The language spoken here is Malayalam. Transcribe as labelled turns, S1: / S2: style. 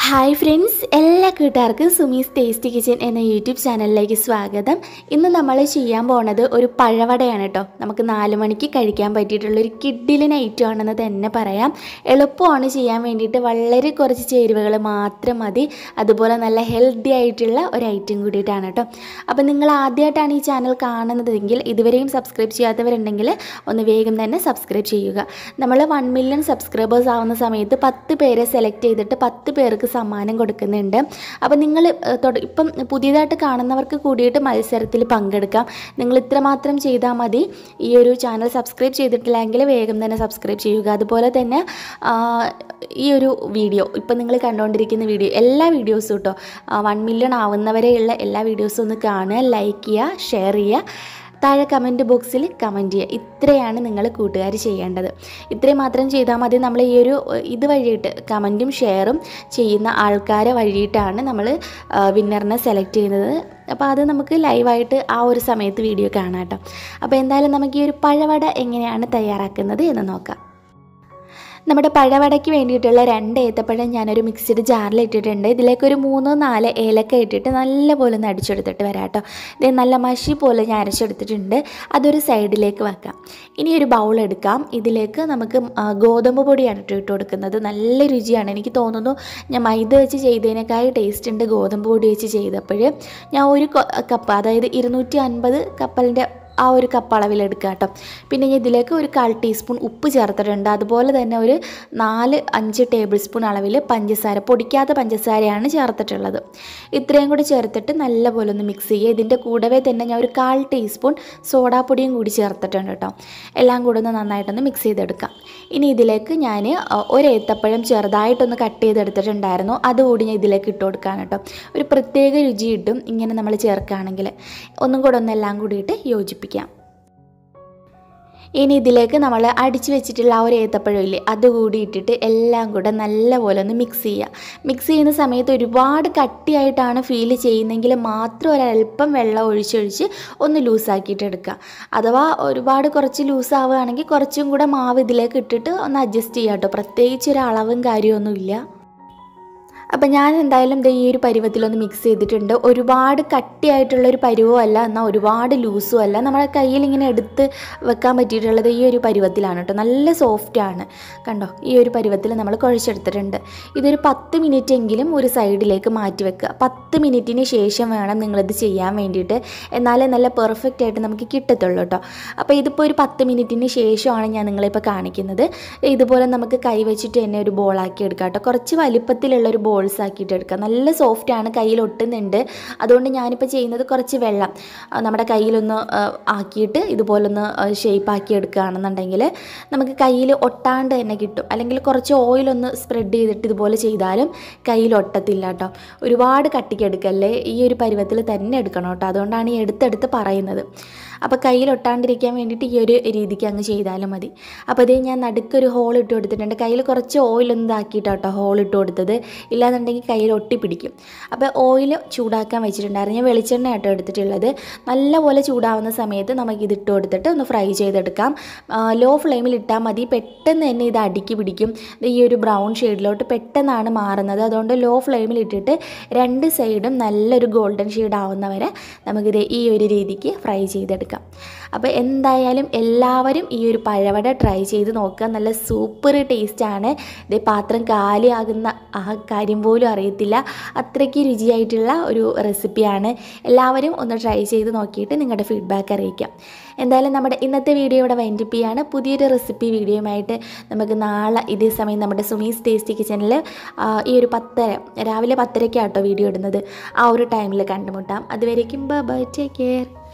S1: ഹായ് ഫ്രണ്ട്സ് എല്ലാ കൂട്ടുകാർക്കും സുമീസ് ടേസ്റ്റി കിച്ചൻ എന്ന യൂട്യൂബ് ചാനലിലേക്ക് സ്വാഗതം ഇന്ന് നമ്മൾ ചെയ്യാൻ പോണത് ഒരു പഴവടയാണ് കേട്ടോ നമുക്ക് നാല് മണിക്ക് കഴിക്കാൻ പറ്റിയിട്ടുള്ള ഒരു കിഡിലിന് ഐറ്റം ആണെന്ന് തന്നെ പറയാം എളുപ്പമാണ് ചെയ്യാൻ വേണ്ടിയിട്ട് വളരെ കുറച്ച് ചേരുവകൾ മാത്രം മതി അതുപോലെ നല്ല ഹെൽത്തി ആയിട്ടുള്ള ഒരു ഐറ്റം കൂടിയിട്ടാണ് കേട്ടോ അപ്പോൾ നിങ്ങൾ ആദ്യമായിട്ടാണ് ഈ ചാനൽ കാണുന്നതെങ്കിൽ ഇതുവരെയും സബ്സ്ക്രൈബ് ചെയ്യാത്തവരുണ്ടെങ്കിൽ ഒന്ന് വേഗം തന്നെ സബ്സ്ക്രൈബ് ചെയ്യുക നമ്മൾ വൺ മില്യൺ സബ്സ്ക്രൈബേഴ്സ് ആവുന്ന സമയത്ത് പത്ത് പേരെ സെലക്ട് ചെയ്തിട്ട് പത്ത് പേർക്ക് സമ്മാനം കൊടുക്കുന്നുണ്ട് അപ്പോൾ നിങ്ങൾ ഇപ്പം പുതിയതായിട്ട് കാണുന്നവർക്ക് കൂടിയിട്ട് മത്സരത്തിൽ പങ്കെടുക്കാം നിങ്ങൾ ഇത്രമാത്രം ചെയ്താൽ മതി ഈ ഒരു ചാനൽ സബ്സ്ക്രൈബ് ചെയ്തിട്ടില്ലെങ്കിൽ വേഗം തന്നെ സബ്സ്ക്രൈബ് ചെയ്യുക അതുപോലെ തന്നെ ആ, ഈ ഒരു വീഡിയോ ഇപ്പം നിങ്ങൾ കണ്ടുകൊണ്ടിരിക്കുന്ന വീഡിയോ എല്ലാ വീഡിയോസും കേട്ടോ വൺ മില്യൺ ആവുന്നവരെയുള്ള എല്ലാ വീഡിയോസും ഒന്ന് കാണുക ലൈക്ക് ചെയ്യുക ഷെയർ ചെയ്യുക താഴെ കമൻറ്റ് ബോക്സിൽ കമൻറ്റ് ചെയ്യുക ഇത്രയാണ് നിങ്ങൾ കൂട്ടുകാർ ചെയ്യേണ്ടത് ഇത്രയും മാത്രം ചെയ്താൽ മതി നമ്മൾ ഈ ഒരു ഏഹ്, ഇത് വഴിയിട്ട് കമൻറ്റും ഷെയറും ചെയ്യുന്ന ആൾക്കാരെ വഴിയിട്ടാണ് നമ്മൾ വിന്നറിനെ സെലക്ട് ചെയ്യുന്നത് അപ്പോൾ അത് നമുക്ക് ലൈവായിട്ട് ആ ഒരു സമയത്ത് വീഡിയോ കാണാം കേട്ടോ അപ്പോൾ എന്തായാലും നമുക്ക് ഈ ഒരു പഴവട എങ്ങനെയാണ് തയ്യാറാക്കുന്നത് എന്ന് നോക്കാം നമ്മുടെ പഴവടയ്ക്ക് വേണ്ടിയിട്ടുള്ള രണ്ട് ഏത്തപ്പഴം ഞാനൊരു മിക്സിഡ് ജാറിൽ ഇട്ടിട്ടുണ്ട് ഇതിലേക്ക് ഒരു മൂന്നോ നാല് ഏലക്ക ഇട്ടിട്ട് നല്ലപോലെ ഒന്ന് അടിച്ചെടുത്തിട്ട് വരാം കേട്ടോ ഇത് നല്ല മഷി പോലെ ഞാൻ അരച്ചെടുത്തിട്ടുണ്ട് അതൊരു സൈഡിലേക്ക് വെക്കാം ഇനി ഒരു ബൗൾ എടുക്കാം ഇതിലേക്ക് നമുക്ക് ആ, ഗോതമ്പ് പൊടിയാണ് ഇട്ട് ഇട്ട് കൊടുക്കുന്നത് നല്ല രുചിയാണ് എനിക്ക് തോന്നുന്നു ഞാൻ മൈദ വെച്ച് ചെയ്തതിനേക്കാൾ ടേസ്റ്റ് ഉണ്ട് ഗോതമ്പ് പൊടി വെച്ച് ചെയ്തപ്പോൾ ഞാൻ ഒരു കൊ- കപ്പ് അതായത് ഇരുന്നൂറ്റി അൻപത് കപ്പലിൻ്റെ ആ ഒരു കപ്പ് അളവിലെടുക്കുക കേട്ടോ പിന്നെ ഞാൻ ഇതിലേക്ക് ഒരു കാൽ ടീസ്പൂൺ ഉപ്പ് ചേർത്തിട്ടുണ്ട് അതുപോലെ തന്നെ ഒരു നാല് അഞ്ച് ടേബിൾ സ്പൂൺ അളവിൽ പഞ്ചസാര പൊടിക്കാത്ത പഞ്ചസാരയാണ് ചേർത്തിട്ടുള്ളത് ഇത്രയും കൂടി ചേർത്തിട്ട് നല്ലപോലെ ഒന്ന് മിക്സ് ചെയ്യുക ഇതിൻ്റെ കൂടവേ തന്നെ ഞാൻ ഒരു കാൽ ടീസ്പൂൺ സോഡാപ്പൊടിയും കൂടി ചേർത്തിട്ടുണ്ട് കേട്ടോ എല്ലാം കൂടെ ഒന്ന് നന്നായിട്ടൊന്ന് മിക്സ് ചെയ്തെടുക്കാം ഇനി ഇതിലേക്ക് ഞാൻ ഒരു ഏത്തപ്പഴം ചെറുതായിട്ടൊന്ന് കട്ട് ചെയ്തെടുത്തിട്ടുണ്ടായിരുന്നു അതുകൂടി ഞാൻ ഇതിലേക്ക് ഇട്ട് കൊടുക്കുകയാണ് കേട്ടോ ഒരു പ്രത്യേക രുചി കിട്ടും ഇങ്ങനെ നമ്മൾ ചേർക്കുകയാണെങ്കിൽ ഒന്നും കൂടെ ഒന്ന് എല്ലാം കൂടിയിട്ട് യോജിപ്പിക്കാം ഇനി ഇതിലേക്ക് നമ്മൾ അടിച്ചു വെച്ചിട്ടുള്ള ആ ഒരു ഏത്തപ്പഴം ഇല്ലേ അതുകൂടി ഇട്ടിട്ട് എല്ലാം കൂടെ നല്ലപോലെ ഒന്ന് മിക്സ് ചെയ്യുക മിക്സ് ചെയ്യുന്ന സമയത്ത് ഒരുപാട് കട്ടിയായിട്ടാണ് ഫീൽ ചെയ്യുന്നെങ്കിൽ മാത്രം ഒരല്പം വെള്ളം ഒഴിച്ചൊഴിച്ച് ഒന്ന് ലൂസാക്കിയിട്ട് എടുക്കുക അഥവാ ഒരുപാട് കുറച്ച് ലൂസാവുകയാണെങ്കിൽ കുറച്ചും കൂടെ മാവ് ഇതിലേക്ക് ഇട്ടിട്ട് ഒന്ന് അഡ്ജസ്റ്റ് ചെയ്യാം കേട്ടോ പ്രത്യേകിച്ച് ഒരു അളവും കാര്യമൊന്നുമില്ല അപ്പം ഞാൻ എന്തായാലും ദേ ഈ ഒരു പരുവത്തിലൊന്ന് മിക്സ് ചെയ്തിട്ടുണ്ട് ഒരുപാട് കട്ടിയായിട്ടുള്ള ഒരു പരുവവും അല്ല എന്നാൽ ഒരുപാട് ലൂസും അല്ല നമ്മുടെ കയ്യിൽ ഇങ്ങനെ എടുത്ത് വെക്കാൻ പറ്റിയിട്ടുള്ളത് ഈ ഒരു പരുവത്തിലാണ് കേട്ടോ നല്ല സോഫ്റ്റ് ആണ് കണ്ടോ ഈ ഒരു പരുവത്തിൽ നമ്മൾ കുഴച്ചെടുത്തിട്ടുണ്ട് ഇതൊരു പത്ത് മിനിറ്റ് എങ്കിലും ഒരു സൈഡിലേക്ക് മാറ്റി വെക്കുക പത്ത് മിനിറ്റിന് ശേഷം വേണം നിങ്ങളിത് ചെയ്യാൻ വേണ്ടിയിട്ട് എന്നാലേ നല്ല പെർഫെക്റ്റ് ആയിട്ട് നമുക്ക് കിട്ടത്തുള്ളൂ കേട്ടോ അപ്പോൾ ഇതിപ്പോൾ ഒരു പത്ത് മിനിറ്റിന് ശേഷമാണ് ഞാൻ നിങ്ങളിപ്പോൾ കാണിക്കുന്നത് ഇതുപോലെ നമുക്ക് കൈ വെച്ചിട്ട് തന്നെ ഒരു ബോളാക്കി എടുക്കാം കേട്ടോ കുറച്ച് വലിപ്പത്തിലുള്ള ഒരു ബോൾസ് ആക്കിയിട്ട് എടുക്കാം നല്ല സോഫ്റ്റ് ആണ് കയ്യിൽ ഒട്ടുന്നുണ്ട് അതുകൊണ്ട് ഞാനിപ്പോൾ ചെയ്യുന്നത് കുറച്ച് വെള്ളം ആ, നമ്മുടെ കയ്യിലൊന്ന് ആ, ആക്കിയിട്ട് ഇതുപോലൊന്ന് ഷേപ്പ് ആക്കി എടുക്കുകയാണെന്നുണ്ടെങ്കിൽ നമുക്ക് കയ്യിൽ ഒട്ടാണ്ട് തന്നെ കിട്ടും അല്ലെങ്കിൽ കുറച്ച് ഓയിലൊന്ന് സ്പ്രെഡ് ചെയ്തിട്ട് ഇതുപോലെ ചെയ്താലും കയ്യിൽ ഒട്ടത്തില്ല കേട്ടോ ഒരുപാട് കട്ടിക്കെടുക്കല്ലേ ഈ ഒരു പരുവത്തിൽ തന്നെ എടുക്കണം കേട്ടോ അതുകൊണ്ടാണ് ഈ എടുത്തെടുത്ത് പറയുന്നത് അപ്പോൾ കയ്യിൽ ഒട്ടാണ്ടിരിക്കാൻ വേണ്ടിയിട്ട് ഈ ഒരു രീതിക്ക് അങ്ങ് ചെയ്താലും മതി അപ്പോൾ അതേ ഞാൻ നടുക്കൊരു ഹോൾ ഇട്ട് കൊടുത്തിട്ടുണ്ട് കയ്യിൽ കുറച്ച് ഓയിലൊന്നും ഇതാക്കിയിട്ടാണ് കേട്ടോ ഹോൾ ഇട്ട് കൊടുത്തത് ഇല്ലാന്നുണ്ടെങ്കിൽ കയ്യിൽ ഒട്ടിപ്പിടിക്കും അപ്പോൾ ഓയിൽ ചൂടാക്കാൻ വെച്ചിട്ടുണ്ടായിരുന്നു ഞാൻ വെളിച്ചെണ്ണ ആട്ടോ എടുത്തിട്ടുള്ളത് നല്ലപോലെ ചൂടാവുന്ന സമയത്ത് നമുക്ക് ഇത് ഇട്ട് കൊടുത്തിട്ട് ഒന്ന് ഫ്രൈ ചെയ്തെടുക്കാം ലോ ഫ്ലെയിമിൽ ഇട്ടാൽ മതി പെട്ടെന്ന് തന്നെ ഇത് അടുക്കി പിടിക്കും ഇത് ഈ ഒരു ബ്രൗൺ ഷെയ്ഡിലോട്ട് പെട്ടെന്നാണ് മാറുന്നത് അതുകൊണ്ട് ലോ ഫ്ലെയിമിൽ ഇട്ടിട്ട് രണ്ട് സൈഡും നല്ലൊരു ഗോൾഡൻ ഷെയ്ഡ് ആവുന്നവരെ നമുക്കിത് ഈ ഒരു രീതിക്ക് ഫ്രൈ ചെയ്തെടുക്കാം അപ്പോൾ എന്തായാലും എല്ലാവരും ഈ ഒരു പഴവട ട്രൈ ചെയ്ത് നോക്കുക നല്ല സൂപ്പർ ടേസ്റ്റാണ് ഇത് പാത്രം കാലിയാകുന്ന ആ കാര്യം പോലും അറിയത്തില്ല അത്രയ്ക്ക് രുചിയായിട്ടുള്ള ഒരു റെസിപ്പിയാണ് എല്ലാവരും ഒന്ന് ട്രൈ ചെയ്ത് നോക്കിയിട്ട് നിങ്ങളുടെ ഫീഡ്ബാക്ക് അറിയിക്കാം എന്തായാലും നമ്മുടെ ഇന്നത്തെ വീഡിയോ ഇവിടെ വൈൻഡപ്പ് ചെയ്യാണ് പുതിയൊരു റെസിപ്പി വീഡിയോയുമായിട്ട് നമുക്ക് നാളെ ഇതേ സമയം നമ്മുടെ സുമീസ് ടേസ്റ്റി കിച്ചണിൽ ഈ ഒരു പത്തര രാവിലെ പത്തരയ്ക്കാട്ടോ വീഡിയോ ഇടുന്നത് ആ ഒരു ടൈമിൽ കണ്ടുമുട്ടാം അതുവരേക്കും ബൈ ടേക്ക് കെയർ